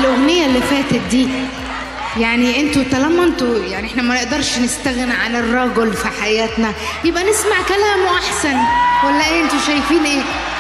الاغنيه اللي فاتت دي يعني انتوا طالما انتوا يعني احنا ما نقدرش نستغنى عن الرجل في حياتنا يبقى نسمع كلامه احسن ولا ايه انتوا شايفين ايه